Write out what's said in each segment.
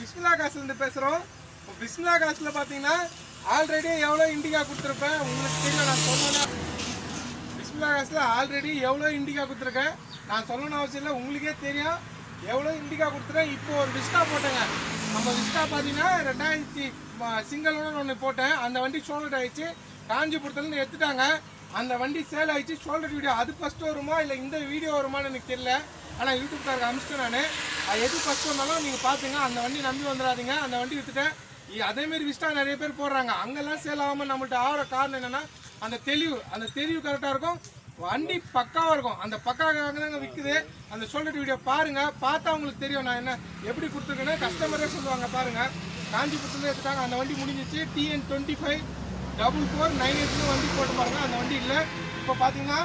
பிஸ்மிலா காசுலேருந்து பேசுகிறோம் இப்போ பிஸ்மிலா காசில் பார்த்தீங்கன்னா ஆல்ரெடி எவ்வளோ இண்டிகா கொடுத்துருப்பேன் உங்களுக்கு தெரியும் நான் சொல்லணும் பிஸ்மிலா காசில் ஆல்ரெடி எவ்வளோ இண்டிகா கொடுத்துருக்கேன் நான் சொல்லணும் அவசியம் இல்லை உங்களுக்கே தெரியும் எவ்வளோ இண்டிகா கொடுத்துருக்கேன் இப்போ ஒரு விஸ்டா போட்டேங்க நம்ம விஸ்டா பார்த்தீங்கன்னா ரெண்டாயிரத்தி சிங்கிள் ஓனர் ஒன்று போட்டேன் அந்த வண்டி ஷோல்டர் ஆயிடுச்சு காஞ்சிபுரத்துலேருந்து எடுத்துட்டாங்க அந்த வண்டி சேல் ஆயிடுச்சு ஷோல்டர் வீடியோ அது ஃபஸ்ட்டு வருமா இல்லை இந்த வீடியோ வருமான்னு எனக்கு தெரியல ஆனால் யூடியூப்காரங்க அனுப்பிச்சிட்டேன் நான் அது எது ஃபஸ்ட் வந்தாலும் நீங்கள் பார்த்துங்க அந்த வண்டி நம்பி வந்துடாதீங்க அந்த வண்டி விற்றுட்டேன் இ- அதேமாரி விஸ்டா நிறைய பேர் போடுறாங்க அங்கெல்லாம் சேல் ஆகாமல் நம்மள்ட்ட ஆகிற காரணம் என்னென்னா அந்த தெளிவு அந்த தெளிவு கரெக்டாக இருக்கும் வண்டி பக்காவாக இருக்கும் அந்த பக்காவாக தாங்க விற்குது அந்த ஷோல்டர் வீடியோ பாருங்கள் பார்த்தா உங்களுக்கு தெரியும் நான் என்ன எப்படி கொடுத்துருக்கேன்னு கஸ்டமரே சொல்லுவாங்க பாருங்கள் காஞ்சிபுரத்துல எடுத்துட்டாங்க அந்த வண்டி முடிஞ்சிச்சு TN twenty five double four nine எயிட்னு வண்டி போட்டு பாருங்க அந்த வண்டி இல்லை இப்போ பார்த்தீங்கன்னா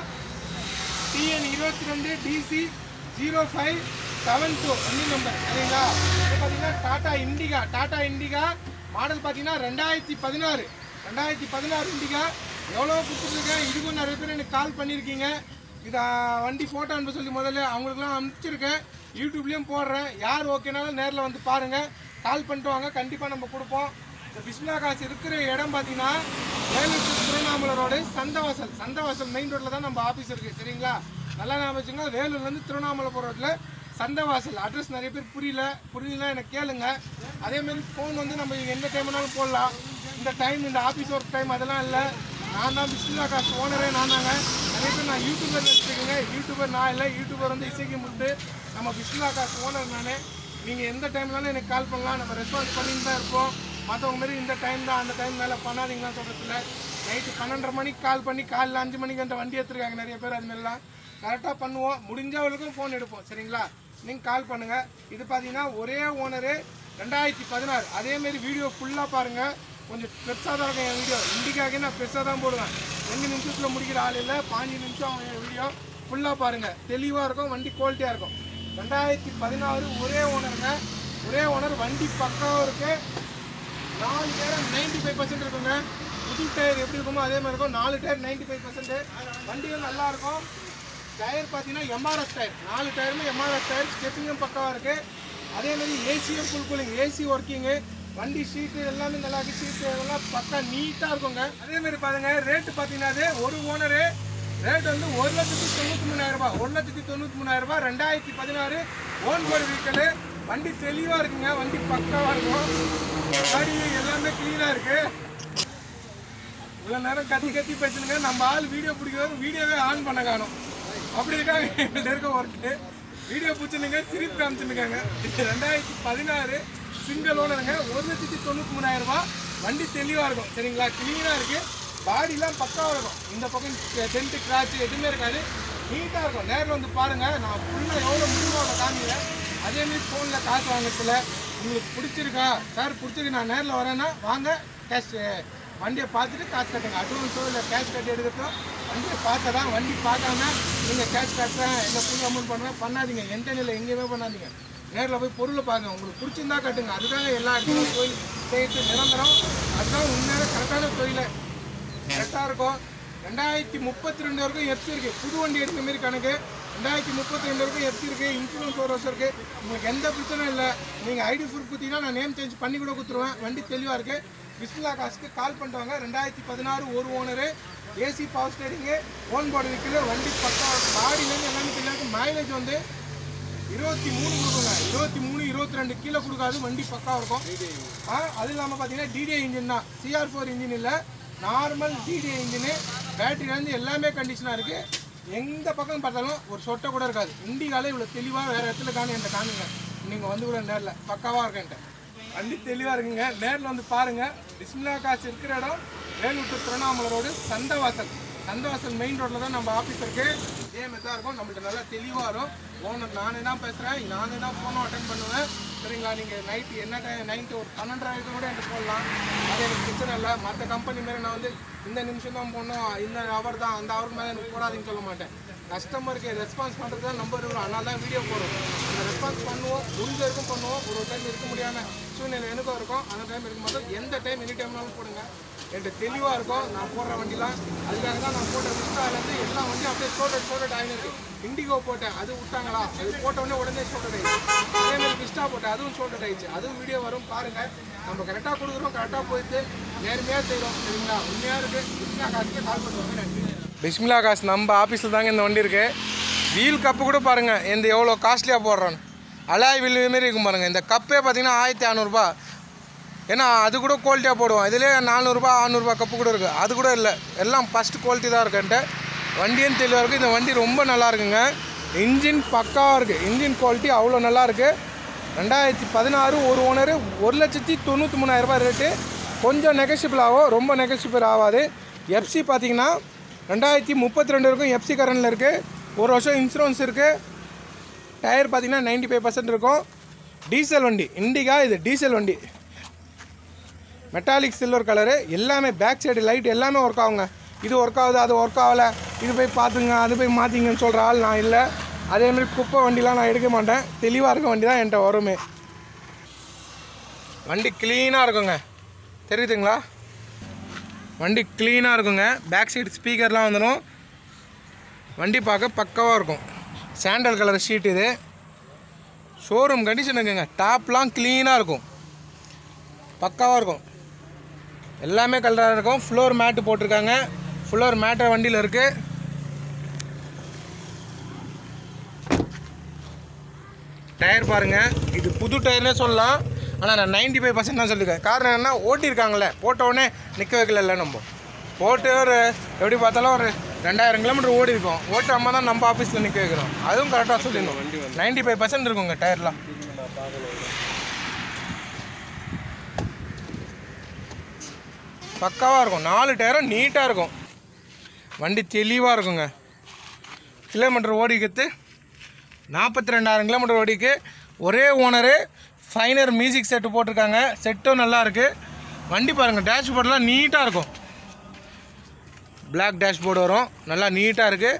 டிஎன் இருபத்தி ரெண்டு DC zero five seven two வண்டி நம்பர் சரிங்களா இப்போ பார்த்தீங்கன்னா Tata Indica Tata Indica model பார்த்தீங்கன்னா ரெண்டாயிரத்தி பதினாறு ரெண்டாயிரத்தி பதினாறு இண்டிகா எவ்வளோ கொடுத்துருக்கேன் இதுக்கும் நிறைய பேர் எனக்கு கால் பண்ணியிருக்கீங்க இதை வண்டி ஃபோட்டோ அனுப்ப சொல்லி முதல்ல அவங்களுக்குலாம் அனுப்பிச்சிருக்கேன் யூடியூப்லேயும் போடுறேன் யார் ஓகேனாலும் நேரில் வந்து பாருங்கள் கால் பண்ணிட்டு வாங்க கண்டிப்பாக நம்ம கொடுப்போம் இந்த பிஸ்மிலா காசு இருக்கிற இடம் பார்த்தீங்கன்னா Vellore to Tiruvannamalai road Santhavasal Santhavasal main ரோட்டில் தான் நம்ம ஆஃபீஸ் இருக்குது சரிங்களா நல்லா ஞாபகம் வச்சுங்க வேலூர்லேருந்து திருவண்ணாமலை போகிற ரோட்டில் சந்தவாசல் அட்ரஸ் நிறைய பேர் புரியல புரியல எனக்கு கேளுங்க அதேமாரி ஃபோன் வந்து நம்ம இங்க எந்த டைம் வேணாலும் போடலாம் இந்த டைம் இந்த ஆஃபீஸ் ஒர்க் டைம் அதெல்லாம் இல்லை நான் தான் பிஸ்மிலா காசு ஓனரே நான் தாங்க நிறைய பேர் நான் யூடியூபர் வச்சுருக்கேங்க யூடியூபர் நான் இல்லை யூடியூபர் வந்து இசைக்கு முட்டு நம்ம பிஸ்மிலா காசு ஓனர் நான் நீங்கள் எந்த டைம்னாலும் எனக்கு கால் பண்ணலாம் நம்ம ரெஸ்பான்ஸ் பண்ணிட்டு தான் இருப்போம் மற்றவங்க மாதிரி இந்த டைம் தான் அந்த டைம் மேலே பண்ணாதீங்கன்னு சொல்கிறதுல நைட்டு பன்னெண்டரை மணிக்கு கால் பண்ணி காலைல அஞ்சு மணிக்கு அந்த வண்டி எடுத்துருக்காங்க நிறைய பேர் அது மாதிரிலாம் கரெக்டாக பண்ணுவோம் முடிஞ்சவங்களுக்கும் ஃபோன் எடுப்போம் சரிங்களா நீங்கள் கால் பண்ணுங்கள் இது பார்த்தீங்கன்னா ஒரே ஓனரு ரெண்டாயிரத்தி பதினாறு அதேமாரி வீடியோ ஃபுல்லாக பாருங்கள் கொஞ்சம் பெருசாக தான் இருக்கும் என் வீடியோ இண்டிக்காக நான் பெருசாக தான் போடுவேன் ரெண்டு நிமிஷத்தில் முடிக்கிற ஆள் இல்லை பாஞ்சு நிமிஷம் என் வீடியோ ஃபுல்லாக பாருங்கள் தெளிவாக இருக்கும் வண்டி குவாலிட்டியாக இருக்கும் ரெண்டாயிரத்தி பதினாறு ஒரே ஓனருங்க ஒரே ஓனர் வண்டி பக்காவாக இருக்குது நாலு டயர் நைன்டி ஃபைவ் பர்சன்ட் இருக்குங்க புது டயர் எப்படி இருக்குமோ அதே மாதிரி இருக்கும் நாலு டயர் நைன்டி ஃபைவ் பர்சன்ட் வண்டியும் நல்லா இருக்கும் டயர் பார்த்தீங்கன்னா எம்ஆர்எஸ் டயர் நாலு டயருமே எம்ஆர்எஸ் டயர் ஸ்டெப்பிங்கும் பக்காவாக இருக்குது அதே மாதிரி ஏசியும் ஃபுல் கூலிங் ஏசி ஒர்க்கிங்கு வண்டி சீட்டு எல்லாமே நல்லா இருக்கு சீட்டு எல்லாம் பக்கா நீட்டாக இருக்குங்க அதே மாதிரி பாருங்க ரேட்டு பார்த்தீங்கன்னா ஒரு ஓனரு ரேட் வந்து ஒரு லட்சத்தி தொண்ணூற்றி மூணாயிரம் ரூபாய் ஒரு லட்சத்தி தொண்ணூற்றி மூணாயிரம் ரூபாய் ரெண்டாயிரத்தி பதினாறு ஓன் போர்டு வீக்கலு வண்டி தெளிவாக இருக்குங்க வண்டி பக்காவாக இருக்கும் காடி எல்லாமே க்ளீனாக இருக்கு இவ்வளோ நேரம் கத்தி கத்தி பேசுனுங்க நம்ம ஆள் வீடியோ பிடிக்கிறது வீடியோவே ஆன் பண்ண காணும் அப்படி இருக்காங்க எங்கள்கிட்ட இருக்க ஒர்க்கு வீடியோ பிடிச்சிருந்துங்க சிரிப்பு காமிச்சுருக்காங்க ரெண்டாயிரத்தி பதினாறு சிங்கிள் ஓனருங்க ஒரு லட்சத்தி தொண்ணூற்றி மூணாயிரம் ரூபாய் வண்டி தெளிவாக இருக்கும் சரிங்களா க்ளீனாக இருக்குது பாடிலாம் பக்காவாக இருக்கும் இந்த பக்கம் டென்ட்டு கிராச்சு எதுவுமே இருக்காது நீட்டாக இருக்கும் நேரில் வந்து பாருங்கள் நான் ஃபுல்லாக எவ்வளோ முடியுமோ அவ்வளோ காமிக்கிறேன் அதேமாரி ஃபோனில் காசு வாங்குறதுல உங்களுக்கு பிடிச்சிருக்கா சார் பிடிச்சிருக்கு நான் நேரில் வரேன்னா வாங்க கேஷ் வண்டியை பார்த்துட்டு காசு கட்டுங்க அட்வான்ஸோ இல்லை கேஷ் கட்டி எடுக்கிறதோ வண்டியை பார்த்தா தான் வண்டி பார்க்காம நீங்கள் கேஷ் கட்டுறேன் இல்லை ஃபுல் அமௌண்ட் பண்ணுறேன் பண்ணாதீங்க எந்த நிலை எங்கேயுமே பண்ணாதீங்க நேரில் போய் பொருளை பாருங்க உங்களுக்கு பிடிச்சிருந்தா கட்டுங்க அதுதாங்க எல்லா இடத்துலையும் தொழில் செய்யறது நிரந்தரம் அதுதான் உண்மையான கரெக்டான தொழிலை கரெக்டாக இருக்கும் ரெண்டாயிரத்தி முப்பத்தி ரெண்டு வரைக்கும் எஃப்சி இருக்குது புது வண்டி எடுத்த மாரி கணக்கு ரெண்டாயிரத்தி முப்பத்தி ரெண்டு வரைக்கும் எஃப்சி இருக்குது இன்சூரன்ஸ் ஒரு வருஷம் இருக்குது உங்களுக்கு எந்த பிரச்சனையும் இல்லை நீங்கள் ஐடி ப்ரூஃப் கொடுத்தீங்கன்னா நான் நேம் சேஞ்ச் பண்ணி கூட கொடுத்துருவேன் வண்டி தெளிவாக இருக்குது பிஸ்மிலா காசுக்கு கால் பண்ணிட்டு வாங்க ரெண்டாயிரத்தி பதினாறு ஒரு owner AC power steering own board விற்குது வண்டி பக்கம் பாடியிலேருந்து எல்லாமே தெளிவாக மைலேஜ் வந்து இருபத்தி மூணு கொடுக்குங்க இருபத்தி மூணு இருபத்தி ரெண்டு கீழே கொடுக்காது வண்டி பக்கா இருக்கும் ஆ அது இல்லாமல் பார்த்தீங்கன்னா டிடிஐ இன்ஜின் தான் சிஆர் ஃபோர் இன்ஜின் இல்லை நார்மல் டிடிஐ இன்ஜினு பேட்டரியிலேருந்து எல்லாமே கண்டிஷனாக இருக்குது எந்த பக்கம் பார்த்தாலும் ஒரு சொட்டை கூட இருக்காது இண்டிகால இவ்வளோ தெளிவாக வேறு இடத்துல காணி என்கிட்ட காணுங்க நீங்கள் வந்து கூட நேரில் பக்காவாக இருக்கேன்ட்ட வண்டி தெளிவாக இருக்குங்க நேரில் வந்து பாருங்கள் பிஸ்மிலா காசு இருக்கிற இடம் Vellore to Tiruvannamalai road Santhavasal Santhavasal main ரோட்டில் தான் நம்ம ஆஃபீஸ் இருக்குது இதே மாதிரி தான் இருக்கும் நம்மள்ட்ட நல்லா தெளிவாக வரும் ஓனர் நானே தான் பேசுகிறேன் நானே தான் ஃபோனும் அட்டன் பண்ணுவேன் சரிங்களா நீங்கள் நைட்டு என்ன டைம் நைட்டு ஒரு பன்னெண்டாயிரத்து கூட எனக்கு போடலாம் அது எனக்கு பிரச்சனை இல்லை மற்ற கம்பெனி மாரி நான் வந்து இந்த நிமிஷம் தான் போடணும் இந்த ஹவர் தான் அந்த ஹவருக்கு மேலே எனக்கு போடாதீங்கன்னு சொல்ல மாட்டேன் கஸ்டமருக்கு ரெஸ்பான்ஸ் பண்ணுறது தான் நம்பர் வரும் அதனால தான் வீடியோ போடுறோம் இந்த ரெஸ்பான்ஸ் பண்ணுவோம் முடிஞ்ச வரைக்கும் பண்ணுவோம் ஒரு டைம் இருக்க முடியாத சூழ்நிலை எனக்கும் இருக்கும் அந்த டைம் இருக்கும்போது எந்த டைம் எனி டைம்னாலும் போடுங்க என்கிட்ட தெளிவாக இருக்கும் நான் போடுற வண்டிலாம் அதுக்காக தான் நான் போட்ட விஸ்டாலேருந்து எல்லா வண்டியும் அப்படியே சோல்டட் சோல்டட் ஆகிருக்கு இண்டிகோ போட்டேன் அது விட்டாங்களா அது போட்ட உடனே உடனே சோல்டட் ஆயிடுச்சு அதே மாதிரி விஸ்டா போட்டேன் அதுவும் சோல்டட் ஆயிடுச்சு அதுவும் வீடியோ வரும் பாருங்க நம்ம கரெக்டாக கொடுக்குறோம் கரெக்டாக போயிட்டு நேர்மையாக செய்கிறோம் சரிங்களா உண்மையாக இருக்குது பிஸ்மிலா காசுக்கு கால் பண்ணுறோம் நன்றி பிஸ்மிலா காசு நம்ம ஆஃபீஸில் தாங்க இந்த வண்டி இருக்குது வீல் கப்பு கூட பாருங்கள் இந்த எவ்வளோ காஸ்ட்லியாக போடுறோன்னு அலாய் வீல் மாரி இருக்கும் பாருங்கள் இந்த கப்பே பார்த்தீங்கன்னா ஆயிரத்தி அறநூறுபா ஏன்னா அது கூட குவாலிட்டியாக போடுவோம் இதுலேயே நானூறுரூபா ஆறுநூறுபா கப்பு கூட இருக்குது அது கூட இல்லை எல்லாம் ஃபஸ்ட் குவாலிட்டி தான் இருக்குன்ட்டு வண்டியும் தெளிவாக இருக்குது இந்த வண்டி ரொம்ப நல்லா இருக்குங்க இன்ஜின் பக்காவாக இருக்குது இன்ஜின் குவாலிட்டி அவ்வளோ நல்லா இருக்குது ரெண்டாயிரத்தி பதினாறு ஒரு ஓனர் ஒரு லட்சத்தி தொண்ணூற்றி மூணாயிரரூபா ரேட்டு கொஞ்சம் நெகஷிபிள் ஆகும் ரொம்ப நெகஷிபிள் ஆகாது எஃப்சி பார்த்தீங்கன்னா ரெண்டாயிரத்தி முப்பத்தி ரெண்டு வரைக்கும் எஃப்சி கரண்டில் இருக்குது ஒரு வருஷம் இன்சூரன்ஸ் இருக்குது டயர் பார்த்தீங்கன்னா நைன்டி ஃபைவ் பர்சன்ட் இருக்கும் டீசல் வண்டி இண்டிகா இது டீசல் வண்டி மெட்டாலிக் சில்வர் கலரு எல்லாமே பேக் சைடு லைட் எல்லாமே ஒர்க் ஆகுங்க இது ஒர்க் ஆகுது அது ஒர்க் ஆகலை இது போய் பார்த்துங்க அது போய் மாற்றிங்கன்னு சொல்கிற ஆள் நான் இல்லை அதேமாதிரி குப்பை வண்டிலாம் நான் எடுக்க மாட்டேன் தெளிவாக இருக்க வண்டி தான் என்கிட்ட வருமே வண்டி க்ளீனாக இருக்குங்க தெரியுதுங்களா வண்டி க்ளீனாக இருக்குங்க பேக் சைடு ஸ்பீக்கர்லாம் வந்துடும் வண்டி பார்க்க பக்காவாக இருக்கும் சாண்டல் கலர் ஷீட் இது ஷோரூம் கண்டிஷன் இருக்குங்க டாப்லாம் க்ளீனாக இருக்கும் பக்காவாக இருக்கும் எல்லாமே கலராக இருக்கும் ஃப்ளோர் மேட்டு போட்டிருக்காங்க ஃப்ளோர் மேட்டு வண்டியில் இருக்குது டயர் பாருங்கள் இது புது டயர்னே சொல்லலாம் ஆனால் நான் நைன்டி ஃபைவ் பர்சன்ட் தான் சொல்லியிருக்கேன் காரணம் என்ன ஓட்டியிருக்காங்களே போட்ட உடனே நிற்க வைக்கல நம்ம போட்டு ஒரு எப்படி பார்த்தாலும் ஒரு ரெண்டாயிரம் கிலோமீட்டர் ஓடி இருக்கோம் ஓட்டாமல் தான் நம்ம ஆஃபீஸில் நிற்க வைக்கிறோம் அதுவும் கரெக்டாக சொல்லிடணும் நைன்டி ஃபைவ் பர்சன்ட் இருக்குங்க டயர்லாம் பக்காவாக இருக்கும் நாலு டயரும் நீட்டாக இருக்கும் வண்டி தெளிவாக இருக்குங்க கிலோமீட்டர் ஓடிக்கிறது நாற்பத்தி ரெண்டாயிரம் கிலோமீட்டர் ஓடிக்கு ஒரே ஓனரு ஃபைனர் மியூசிக் செட்டு போட்டிருக்காங்க செட்டும் நல்லா இருக்குது வண்டி பாருங்கள் டேஷ்போர்டெலாம் நீட்டாக இருக்கும் பிளாக் டேஷ்போர்டு வரும் நல்லா நீட்டாக இருக்குது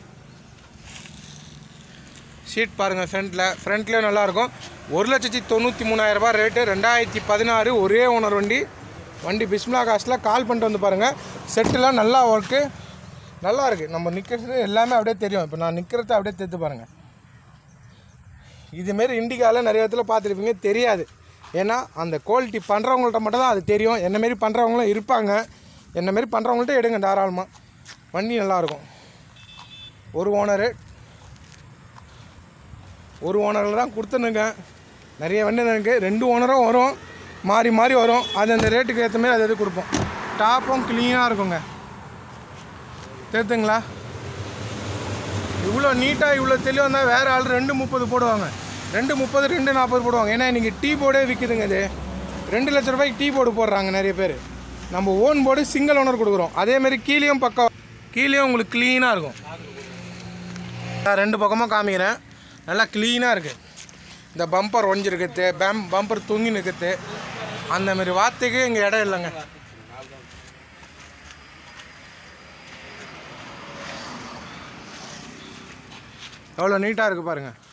சீட் பாருங்கள் ஃப்ரண்ட்டில் ஃப்ரண்ட்லேயும் நல்லாயிருக்கும் ஒரு லட்சத்தி தொண்ணூற்றி மூணாயிரரூபா ரேட்டு ரெண்டாயிரத்தி பதினாறு ஒரே ஓனர் வண்டி வண்டி பிஸ்மிலா காசில் கால் பண்ணிட்டு வந்து பாருங்கள் செட்டுலாம் நல்லா ஒர்க்கு நல்லா இருக்குது நம்ம நிற்கிறது எல்லாமே அப்படியே தெரியும் இப்போ நான் நிற்கிறத அப்படியே தெரிஞ்சு பாருங்கள் இதுமாரி இண்டிகாவில் நிறைய இடத்துல பார்த்துருப்பீங்க தெரியாது ஏன்னா அந்த குவாலிட்டி பண்ணுறவங்கள்ட்ட மட்டும் தான் அது தெரியும் என்ன மாரி பண்ணுறவங்களும் இருப்பாங்க என்ன மாரி பண்ணுறவங்கள்ட்ட எடுங்க தாராளமாக வண்டி நல்லாயிருக்கும் ஒரு ஓனரு ஒரு ஓனரில் தான் கொடுத்துனுங்க நிறைய வண்டி எனக்கு ரெண்டு ஓனரும் வரும் மாறி மாறி வரும் அது அந்த ரேட்டுக்கு ஏற்ற மாதிரி அது எது கொடுப்போம் டாப்பும் க்ளீனாக இருக்குங்க தெரியுதுங்களா இவ்வளோ நீட்டாக இவ்வளோ தெளிவாக இருந்தால் வேறு ஆள் ரெண்டு முப்பது போடுவாங்க ரெண்டு முப்பது ரெண்டு நாற்பது போடுவாங்க ஏன்னா இன்றைக்கி டீ போர்டே விற்குதுங்க இது ரெண்டு லட்ச ரூபாய்க்கு டீ போர்டு போடுறாங்க நிறைய பேர் நம்ம ஓன் போர்டு சிங்கிள் ஓனர் கொடுக்குறோம் அதேமாரி கீழேயும் பக்கம் கீழேயும் உங்களுக்கு க்ளீனாக இருக்கும் நான் ரெண்டு பக்கமும் காமிக்கிறேன் நல்லா க்ளீனாக இருக்குது இந்த பம்பர் ஒஞ்சிருக்குது பம் பம்பர் தொங்கி நிற்குது அந்த மாதிரி வார்த்தைக்கு இங்கே இடம் இல்லைங்க எவ்வளோ நீட்டாக இருக்குது பாருங்கள்